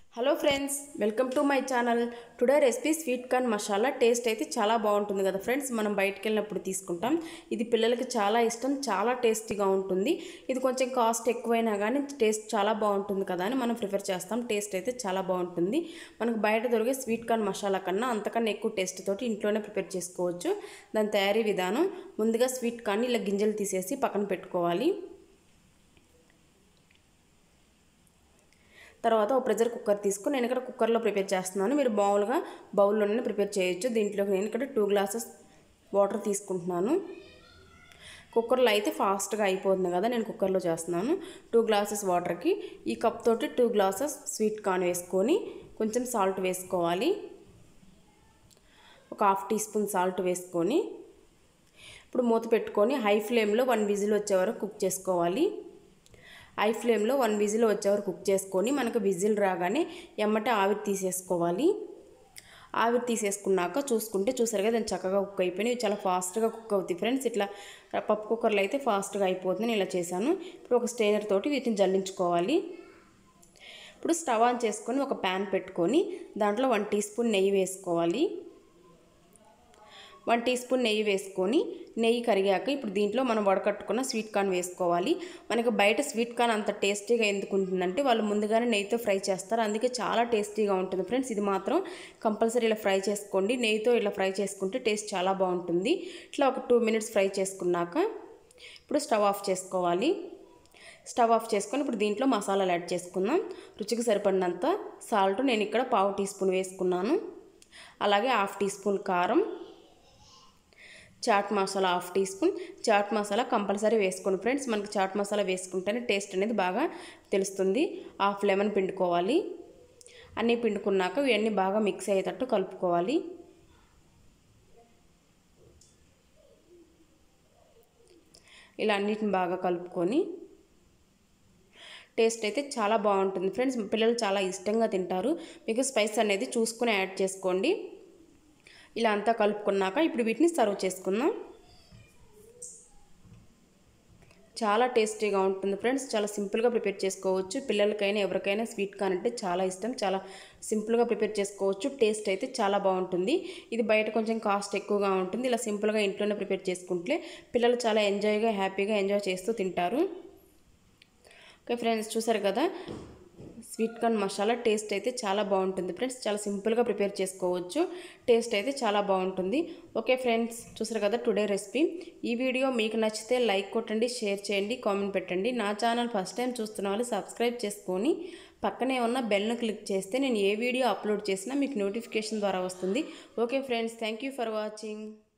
hello friends welcome to my channel today recipe sweet corn masala taste అయితే చాలా బాగుంటుంది కదా ఫ్రెండ్స్ మనం బయటికి వెళ్ళినప్పుడు తీసుకుంటాం ఇది పిల్లలకి చాలా ఇష్టం చాలా టేస్టీగా ఉంటుంది ఇది కొంచెం కాస్ట్ ఎక్కువైనా కానీ టేస్ట్ చాలా బాగుంటుంది కదా అని మనం ప్రిఫర్ చేస్తాం టేస్ట్ అయితే చాలా బాగుంటుంది మనకు బయట దొరికే స్వీట్ కార్న్ మసాలా కన్నా అంతకన్నా ఎక్కువ టేస్ట్ తోటి ఇంట్లోనే ప్రిపేర్ చేసుకోవచ్చు దాని తయారీ విధానం ముందుగా స్వీట్ కార్న్ ఇలా గింజలు తీసేసి పక్కన పెట్టుకోవాలి తర్వాత ఒక ప్రెజర్ కుక్కర్ తీసుకుని నేను ఇక్కడ కుక్కర్లో ప్రిపేర్ చేస్తున్నాను మీరు మామూలుగా బౌల్లోనే ప్రిపేర్ చేయొచ్చు దీంట్లోకి నేను ఇక్కడ టూ గ్లాసెస్ వాటర్ తీసుకుంటున్నాను కుక్కర్లో అయితే ఫాస్ట్గా అయిపోతుంది కదా నేను కుక్కర్లో చేస్తున్నాను టూ గ్లాసెస్ వాటర్కి ఈ కప్ తోటి టూ గ్లాసెస్ స్వీట్ కార్న్ వేసుకొని కొంచెం సాల్ట్ వేసుకోవాలి ఒక హాఫ్ టీ స్పూన్ సాల్ట్ వేసుకొని ఇప్పుడు మూత పెట్టుకొని హై ఫ్లేమ్లో వన్ విజిల్ వచ్చే వరకు కుక్ చేసుకోవాలి హై ఫ్లేమ్లో వన్ విజిల్ వచ్చేవరకు కుక్ చేసుకొని మనకు విజిల్ రాగానే ఎమ్మటే ఆవిరి తీసేసుకోవాలి ఆవిరి తీసేసుకున్నాక చూసుకుంటే చూసారు కదా దాన్ని చక్కగా కుక్ అయిపోయినాయి ఇవి చాలా ఫాస్ట్గా కుక్ అవుతాయి ఫ్రెండ్స్ ఇట్లా పప్పు కుక్కర్లో అయితే ఫాస్ట్గా అయిపోతుంది నేను ఇలా చేశాను ఇప్పుడు ఒక స్టెయినర్ తోటి వీటిని జల్లించుకోవాలి ఇప్పుడు స్టవ్ ఆన్ చేసుకొని ఒక ప్యాన్ పెట్టుకొని దాంట్లో వన్ టీ స్పూన్ నెయ్యి వేసుకోవాలి వన్ టీ స్పూన్ నెయ్యి వేసుకొని నెయ్యి కరిగాక ఇప్పుడు దీంట్లో మనం వడకట్టుకున్న స్వీట్ కార్న్ వేసుకోవాలి మనకి బయట స్వీట్ కార్న్ అంత టేస్టీగా ఎందుకు ఉంటుందంటే వాళ్ళు ముందుగానే నెయ్యితో ఫ్రై చేస్తారు అందుకే చాలా టేస్టీగా ఉంటుంది ఫ్రెండ్స్ ఇది మాత్రం కంపల్సరీ ఇలా ఫ్రై చేసుకోండి నెయ్యితో ఇలా ఫ్రై చేసుకుంటే టేస్ట్ చాలా బాగుంటుంది ఇట్లా ఒక టూ మినిట్స్ ఫ్రై చేసుకున్నాక ఇప్పుడు స్టవ్ ఆఫ్ చేసుకోవాలి స్టవ్ ఆఫ్ చేసుకొని ఇప్పుడు దీంట్లో మసాలాలు యాడ్ చేసుకుందాం రుచికి సరిపడినంత సాల్ట్ నేను ఇక్కడ పావు టీ స్పూన్ వేసుకున్నాను అలాగే హాఫ్ టీ స్పూన్ కారం chaat masala half teaspoon chaat masala compulsory వేసుకోండి ఫ్రెండ్స్ మనకి చాట్ మసాలా వేసుకుంటేనే టేస్ట్ అనేది బాగా తెలుస్తుంది హాఫ్ లెమన్ పిండుకోవాలి అన్నీ పిండుకున్నాక ఇవన్నీ బాగా మిక్స్ అయ్యేటట్టు కలుపుకోవాలి ఇలా అన్నిటిని బాగా కలుపుకొని టేస్ట్ అయితే చాలా బాగుంటుంది ఫ్రెండ్స్ పిల్లలు చాలా ఇష్టంగా తింటారు మీకు స్పైస్ అనేది చూసుకుని యాడ్ చేసుకోండి ఇలా అంతా కలుపుకున్నాక ఇప్పుడు వీటిని సర్వ్ చేసుకుందాం చాలా టేస్టీగా ఉంటుంది ఫ్రెండ్స్ చాలా సింపుల్గా ప్రిపేర్ చేసుకోవచ్చు పిల్లలకైనా ఎవరికైనా స్వీట్ కార్న్ అంటే చాలా ఇష్టం చాలా సింపుల్గా ప్రిపేర్ చేసుకోవచ్చు టేస్ట్ అయితే చాలా బాగుంటుంది ఇది బయట కొంచెం కాస్ట్ ఎక్కువగా ఉంటుంది ఇలా సింపుల్గా ఇంట్లోనే ప్రిపేర్ చేసుకుంటే పిల్లలు చాలా ఎంజాయ్గా హ్యాపీగా ఎంజాయ్ చేస్తూ తింటారు ఓకే ఫ్రెండ్స్ చూసారు కదా స్వీట్ కార్న్ మసాలా టేస్ట్ అయితే చాలా బాగుంటుంది ఫ్రెండ్స్ చాలా సింపుల్గా ప్రిపేర్ చేసుకోవచ్చు టేస్ట్ అయితే చాలా బాగుంటుంది ఓకే ఫ్రెండ్స్ చూసారు కదా టుడే రెసిపీ ఈ వీడియో మీకు నచ్చితే లైక్ కొట్టండి షేర్ చేయండి కామెంట్ పెట్టండి నా ఛానల్ ఫస్ట్ టైం చూస్తున్న వాళ్ళు సబ్స్క్రైబ్ చేసుకొని పక్కనే ఉన్న బెల్ను క్లిక్ చేస్తే నేను ఏ వీడియో అప్లోడ్ చేసినా మీకు నోటిఫికేషన్ ద్వారా వస్తుంది okay friends thank you for watching